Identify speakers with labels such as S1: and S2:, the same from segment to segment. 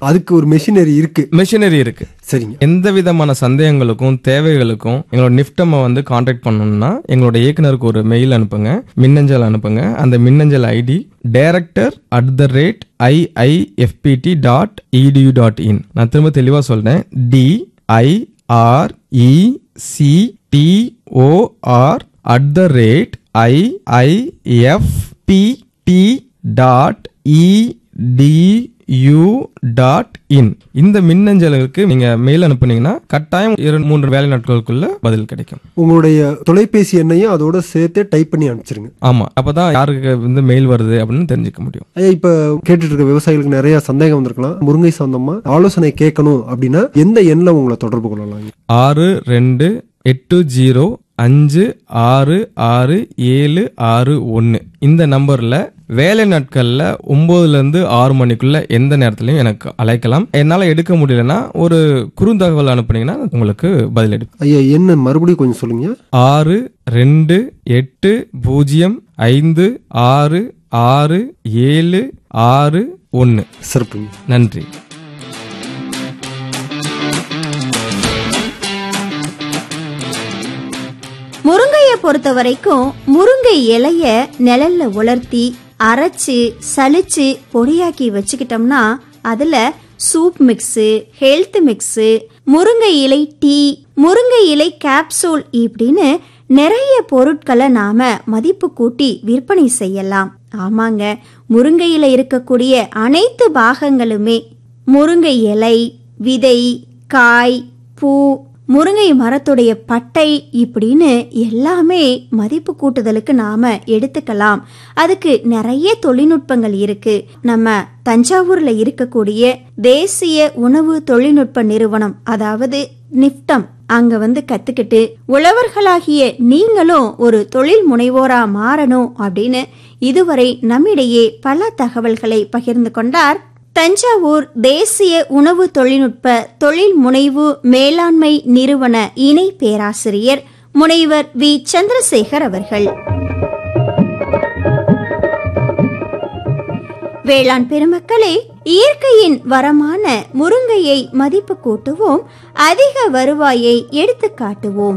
S1: அதுக்கு ஒரு மெஷினரி இருக்கு
S2: மெஷினரி இருக்கு
S1: சரிங்க
S2: எந்த விதமான சந்தேகங்களுக்கும் தேவைகளுக்கும் எங்களோட நிஃப்டமை வந்து காண்டாக்ட் பண்ணணும்னா எங்களோட இயக்குனருக்கு ஒரு மெயில் அனுப்புங்க மின்னஞ்சல் அனுப்புங்க அந்த மின்னஞ்சல் ID director at the rate IIFT dot edu dot in நான் திரும்ப தெளிவாக சொல்றேன் D I R E C T O R at the rate IIFT dot edu dot in இந்த மின்னஞ்சலுக்கு நீங்க மெயில் அனுப்புனீங்கன்னா கட்டாயம் இரண்டு மூன்று வேலை நாட்களுக்குள்ள பதில் கிடைக்கும்
S1: உங்களுடைய தொலைபேசி எண்ணையும் அதோட சேர்த்தே டைப் பண்ணி அனுப்பிச்சிருங்க
S2: ஆமா அப்பதான் யாருக்கு வந்து மெயில் வருது அப்படின்னு தெரிஞ்சுக்க முடியும்
S1: ஐயா இப்ப கேட்டுட்டு இருக்க விவசாயிகளுக்கு நிறைய சந்தேகம் வந்திருக்கலாம் முருங்கை சம்பந்தமா ஆலோசனை கேட்கணும் அப்படின்னா எந்த எண்ணில் உங்களை தொடர்பு கொள்ளலாம்
S2: ஆறு ரெண்டு எட்டு ஜீரோ அஞ்சு ஆறு ஆறு ஏழு ஆறு ஒன்று இந்த நம்பர்ல வேலை நாட்கள்ல ஒன்பதுல இருந்து ஆறு மணிக்குள்ள எந்த நேரத்திலையும் எனக்கு அழைக்கலாம் என்னால எடுக்க முடியலன்னா ஒரு குறுந்தகவல் அனுப்புனீங்கன்னா உங்களுக்கு பதில் எடுப்பேன்
S1: ஐயா என்ன மறுபடியும் கொஞ்சம் சொல்லுங்க
S2: ஆறு ரெண்டு எட்டு பூஜ்ஜியம் ஐந்து ஆறு ஆறு ஏழு ஆறு ஒன்று
S1: சிறப்புங்க
S2: நன்றி
S3: முருங்கையை பொறுத்த வரைக்கும் முருங்கை இலைய நிழல்ல உலர்த்தி அரைச்சு சலிச்சு பொடியாக்கி வச்சுக்கிட்டோம்னா அதுல சூப் மிக்ஸு ஹெல்த் மிக்ஸு முருங்கை இலை டீ முருங்கை இலை கேப்சூல் இப்படின்னு நிறைய பொருட்களை நாம மதிப்பு கூட்டி விற்பனை செய்யலாம் ஆமாங்க முருங்கையில இருக்கக்கூடிய அனைத்து பாகங்களுமே முருங்கை இலை விதை காய் பூ முருங்கை மரத்துடைய பட்டை இப்படின்னு எல்லாமே மதிப்பு கூட்டுதலுக்கு நாம எடுத்துக்கலாம் அதுக்கு நிறைய தொழில்நுட்பங்கள் இருக்கு நம்ம தஞ்சாவூர்ல இருக்கக்கூடிய தேசிய உணவு தொழில்நுட்ப நிறுவனம் அதாவது நிப்டம் அங்க வந்து கத்துக்கிட்டு உழவர்களாகிய நீங்களும் ஒரு தொழில் முனைவோரா மாறணும் அப்படின்னு இதுவரை நம்மிடையே பல தகவல்களை பகிர்ந்து கொண்டார் தஞ்சாவூர் தேசிய உணவு தொழில்நுட்ப தொழில் முனைவு மேலாண்மை நிறுவன இணை பேராசிரியர் முனைவர் வி சந்திரசேகர் அவர்கள் வேளாண் பெருமக்களே இயற்கையின் வரமான முருங்கையை மதிப்பு கூட்டுவோம் அதிக வருவாயை எடுத்து காட்டுவோம்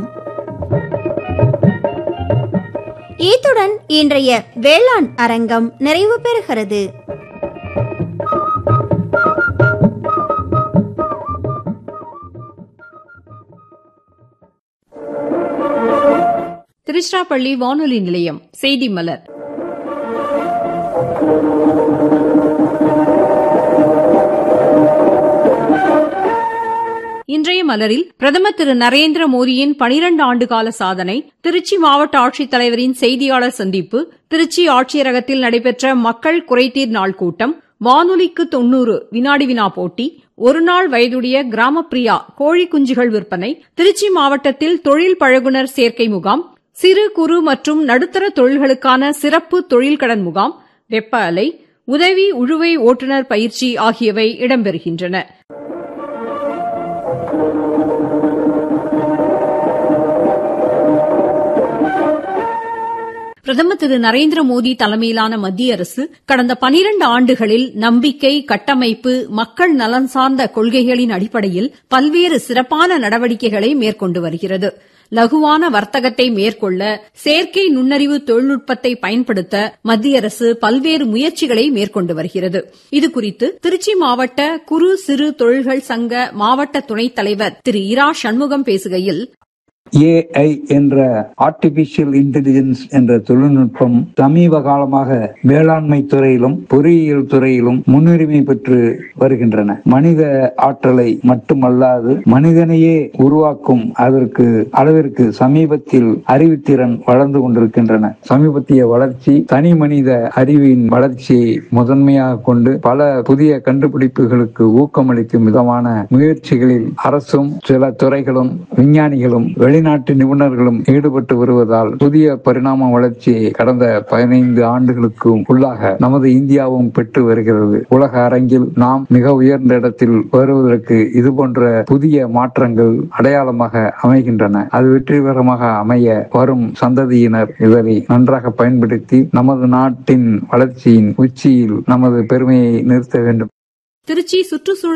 S3: இத்துடன் இன்றைய வேளாண் அரங்கம் நிறைவு பெறுகிறது
S4: திருச்சிராப்பள்ளி வானொலி நிலையம் செய்தி மலர் இன்றைய மலரில் பிரதமர் திரு நரேந்திர மோடியின் பனிரண்டு ஆண்டுகால சாதனை திருச்சி மாவட்ட ஆட்சித்தலைவரின் செய்தியாளர் சந்திப்பு திருச்சி ஆட்சியரகத்தில் நடைபெற்ற மக்கள் குறைதீர் நாள் கூட்டம் வானொலிக்கு தொன்னூறு வினாடி வினா போட்டி ஒருநாள் வயதுடைய கிராமப்பிரியா கோழி குஞ்சுகள் விற்பனை திருச்சி மாவட்டத்தில் தொழில் பழகுனர் சேர்க்கை முகாம் சிறு குறு மற்றும் நடுத்தர தொழில்களுக்கான சிறப்பு தொழில் கடன் முகாம் வெப்ப அலை உதவி உழுவை ஓட்டுநர் பயிற்சி ஆகியவை இடம்பெறுகின்றன பிரதமர் திரு நரேந்திர மோடி தலைமையிலான மத்திய அரசு கடந்த பனிரண்டு ஆண்டுகளில் நம்பிக்கை கட்டமைப்பு மக்கள் நலன் சார்ந்த கொள்கைகளின் அடிப்படையில் பல்வேறு சிறப்பான நடவடிக்கைகளை மேற்கொண்டு வருகிறது லகுவான வர்த்தகத்தை மேற்கொள்ள செயற்கை நுண்ணறிவு தொழில்நுட்பத்தை பயன்படுத்த மத்திய அரசு பல்வேறு முயற்சிகளை மேற்கொண்டு வருகிறது இதுகுறித்து திருச்சி மாவட்ட குறு சிறு தொழில்கள் சங்க மாவட்ட துணைத் தலைவர் திரு இரா சண்முகம் பேசுகையில்
S5: ஏஐ என்ற ஆர்டிபிஷியல் இன்டெலிஜென்ஸ் என்ற தொழில்நுட்பம் சமீப காலமாக வேளாண்மை துறையிலும் பொறியியல் துறையிலும் முன்னுரிமை பெற்று வருகின்றன மனித ஆற்றலை மட்டுமல்லாது மனிதனையே உருவாக்கும் அதற்கு அளவிற்கு சமீபத்தில் அறிவுத்திறன் வளர்ந்து கொண்டிருக்கின்றன சமீபத்திய வளர்ச்சி தனி மனித அறிவின் வளர்ச்சியை முதன்மையாக கொண்டு பல புதிய கண்டுபிடிப்புகளுக்கு ஊக்கமளிக்கும் விதமான முயற்சிகளில் அரசும் சில துறைகளும் விஞ்ஞானிகளும் வெளிநாட்டு நிபுணர்களும் ஈடுபட்டு வருவதால் புதிய பரிணாம வளர்ச்சியை கடந்த பதினைந்து ஆண்டுகளுக்கு உள்ளாக நமது இந்தியாவும் பெற்று வருகிறது உலக அரங்கில் நாம் மிக உயர்ந்த இடத்தில் வருவதற்கு இது போன்ற புதிய மாற்றங்கள் அடையாளமாக அமைகின்றன அது வெற்றிகரமாக அமைய வரும் சந்ததியினர் இதனை நன்றாக பயன்படுத்தி நமது நாட்டின் வளர்ச்சியின் உச்சியில் நமது பெருமையை நிறுத்த வேண்டும்
S4: திருச்சி சுற்றுச்சூழல்